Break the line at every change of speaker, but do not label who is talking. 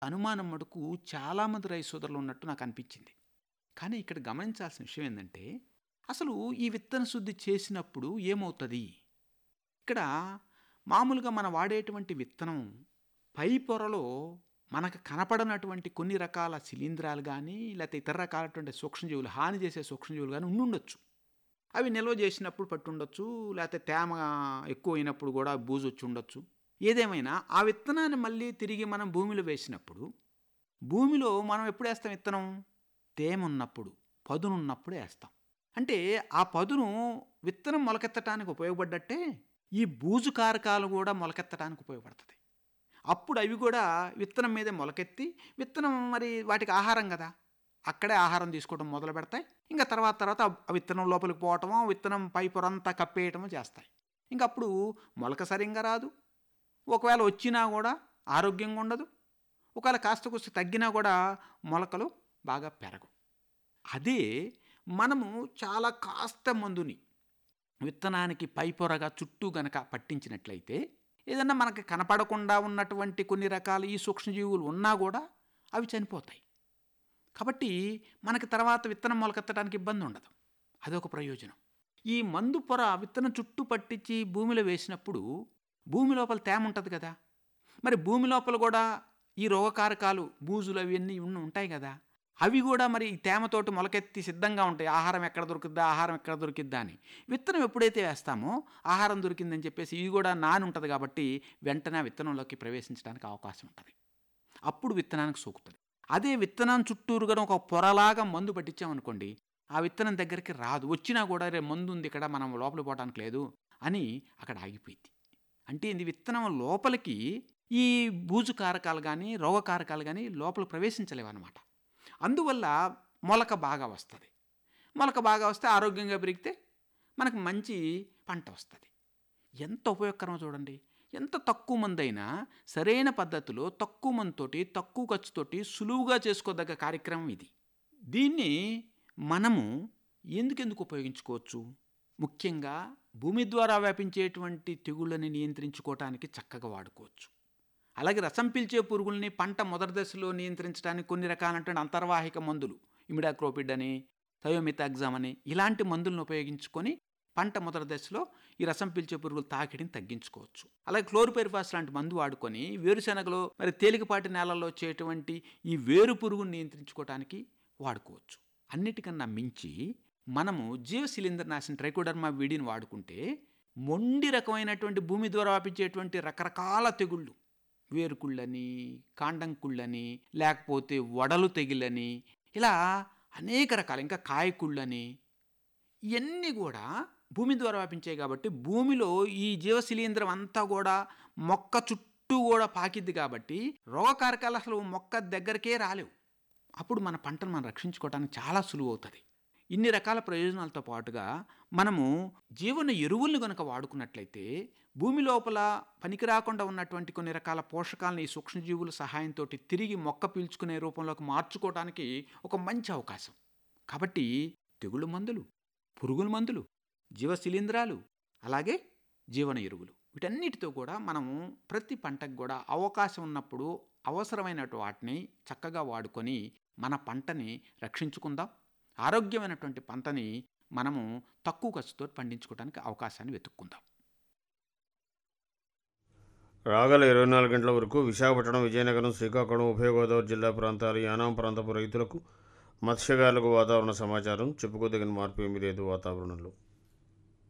అనుమానం మటుకు చాలామంది రైతు సోదరులు ఉన్నట్టు నాకు అనిపించింది కానీ ఇక్కడ గమనించాల్సిన విషయం ఏంటంటే అసలు ఈ విత్తన శుద్ధి చేసినప్పుడు ఏమవుతుంది ఇక్కడ మామూలుగా మనం వాడేటువంటి విత్తనం పై పొరలో మనకు కనపడనటువంటి కొన్ని రకాల శిలీంధ్రాలు కానీ లేకపోతే ఇతర రకాలటువంటి సూక్ష్మజీవులు హాని చేసే సూక్ష్మజీవులు కానీ ఉండుండొచ్చు అవి నిల్వ చేసినప్పుడు పట్టుండొచ్చు లేకపోతే తేమ ఎక్కువ అయినప్పుడు కూడా బూజు వచ్చి ఉండొచ్చు ఏదేమైనా ఆ విత్తనాన్ని మళ్ళీ తిరిగి మనం భూమిలో వేసినప్పుడు భూమిలో మనం ఎప్పుడు వేస్తాం విత్తనం తేమ ఉన్నప్పుడు పదునున్నప్పుడు వేస్తాం అంటే ఆ పదును విత్తనం మొలకెత్తడానికి ఉపయోగపడ్డట్టే ఈ బూజు కారకాలు కూడా మొలకెత్తడానికి ఉపయోగపడుతుంది అప్పుడు అవి కూడా విత్తనం మీదే మొలకెత్తి విత్తనం మరి వాటికి ఆహారం కదా అక్కడే ఆహారం తీసుకోవడం మొదలు పెడతాయి ఇంకా తర్వాత తర్వాత ఆ విత్తనం లోపలికి పోవటమో విత్తనం పై పొరంతా కప్పేయటమో చేస్తాయి ఇంకా అప్పుడు మొలక సరిగ్గా రాదు ఒకవేళ వచ్చినా కూడా ఆరోగ్యంగా ఉండదు ఒకవేళ కాస్త కూస్త తగ్గినా కూడా మొలకలు బాగా పెరగవు అదే మనము చాలా కాస్త మందుని విత్తనానికి పై పొరగా చుట్టూ గనక పట్టించినట్లయితే ఏదన్నా మనకి కనపడకుండా ఉన్నటువంటి కొన్ని రకాల ఈ సూక్ష్మజీవులు ఉన్నా కూడా అవి చనిపోతాయి కాబట్టి మనకి తర్వాత విత్తనం మొలకెత్తడానికి ఇబ్బంది ఉండదు అదొక ప్రయోజనం ఈ మందు పొర విత్తనం చుట్టూ పట్టించి భూమిలో వేసినప్పుడు భూమి లోపల తేమ ఉంటుంది కదా మరి భూమి లోపల కూడా ఈ రోగకారకాలు బూజులు అవన్నీ ఉన్న ఉంటాయి కదా అవి కూడా మరి ఈ తేమతోటి మొలకెత్తి సిద్ధంగా ఉంటాయి ఆహారం ఎక్కడ దొరుకుద్దా ఆహారం ఎక్కడ దొరికిద్దా అని విత్తనం ఎప్పుడైతే వేస్తామో ఆహారం దొరికిందని చెప్పేసి ఇది కూడా నాని ఉంటుంది కాబట్టి వెంటనే ఆ విత్తనంలోకి ప్రవేశించడానికి అవకాశం ఉంటుంది అప్పుడు విత్తనానికి సోకుతుంది అదే విత్తనం చుట్టూరుగా ఒక పొరలాగా మందు పట్టించామనుకోండి ఆ విత్తనం దగ్గరికి రాదు వచ్చినా కూడా రే మందు ఉంది ఇక్కడ మనం లోపలికి పోవడానికి లేదు అని అక్కడ ఆగిపోయింది అంటే ఇది విత్తనం లోపలికి ఈ బూజు కారకాలు కానీ రోగకారకాలు కానీ లోపల ప్రవేశించలేవన్నమాట అందువల్ల మొలక బాగా వస్తుంది మొలక బాగా వస్తే ఆరోగ్యంగా పెరిగితే మనకు మంచి పంట వస్తుంది ఎంత ఉపయోగకరమో చూడండి ఎంత తక్కువ మంది అయినా సరైన పద్ధతిలో తక్కువ మందితోటి తక్కువ ఖర్చుతోటి సులువుగా చేసుకోదగ్గ కార్యక్రమం ఇది దీన్ని మనము ఎందుకెందుకు ఉపయోగించుకోవచ్చు ముఖ్యంగా భూమి ద్వారా వ్యాపించేటువంటి తెగుళ్ళని నియంత్రించుకోవటానికి చక్కగా వాడుకోవచ్చు అలాగే రసం పీల్చే పురుగుల్ని పంట మొదటి దశలో నియంత్రించడానికి కొన్ని రకాలైనటువంటి అంతర్వాహిక మందులు ఇమిడాక్రోపిడ్ అని థయోమితాగ్జామ్ అని ఇలాంటి మందులను ఉపయోగించుకొని పంట మొదటి దశలో ఈ రసం పీల్చే పురుగులు తాకిడిని తగ్గించుకోవచ్చు అలాగే క్లోరిపెరిఫాస్ లాంటి మందు వాడుకొని వేరుశనగలో మరి తేలికపాటి నేలల్లో వచ్చేటువంటి ఈ వేరు పురుగును నియంత్రించుకోవడానికి వాడుకోవచ్చు అన్నిటికన్నా మించి మనము జీవ శిలీంద్ర నాశనం ట్రైకోడర్మా వీడిని వాడుకుంటే మొండి రకమైనటువంటి భూమి ద్వారా వ్యాపించేటువంటి రకరకాల తెగుళ్ళు వేరుకుళ్ళని కాండంకుళ్ళని లేకపోతే వడలు తెగిలని ఇలా అనేక రకాలు ఇంకా కాయకుళ్ళని ఇవన్నీ కూడా భూమి ద్వారా వ్యాపించాయి కాబట్టి భూమిలో ఈ జీవశిలీంద్రం అంతా కూడా మొక్క చుట్టూ కూడా పాకిద్ది కాబట్టి రోగకారకాలు అసలు మొక్క దగ్గరకే రాలేవు అప్పుడు మన పంటను మనం రక్షించుకోవడానికి చాలా సులువు అవుతుంది ఇన్ని రకాల ప్రయోజనాలతో పాటుగా మనము జీవన ఎరువులను కనుక వాడుకున్నట్లయితే భూమి లోపల పనికి రాకుండా ఉన్నటువంటి కొన్ని రకాల పోషకాలను ఈ సూక్ష్మజీవుల సహాయంతో తిరిగి మొక్క పీల్చుకునే రూపంలోకి మార్చుకోవడానికి ఒక మంచి అవకాశం కాబట్టి తెగుళ్ళు మందులు పురుగుల మందులు జీవ శిలీంధ్రాలు అలాగే జీవన ఎరువులు వీటన్నిటితో కూడా మనము ప్రతి పంటకు కూడా అవకాశం ఉన్నప్పుడు అవసరమైన వాటిని చక్కగా వాడుకొని మన పంటని రక్షించుకుందాం ఆరోగ్యమైనటువంటి పంటని మనము తక్కువ ఖర్చుతో పండించుకోవడానికి అవకాశాన్ని వెతుక్కుందాం
రాగల ఇరవై నాలుగు గంటల వరకు విశాఖపట్నం విజయనగరం శ్రీకాకుళం ఉభయ గోదావరి జిల్లా ప్రాంతాలు యానాం ప్రాంతపు రైతులకు మత్స్యకారులకు వాతావరణ సమాచారం చెప్పుకోదగిన మార్పు ఏమీ లేదు వాతావరణంలో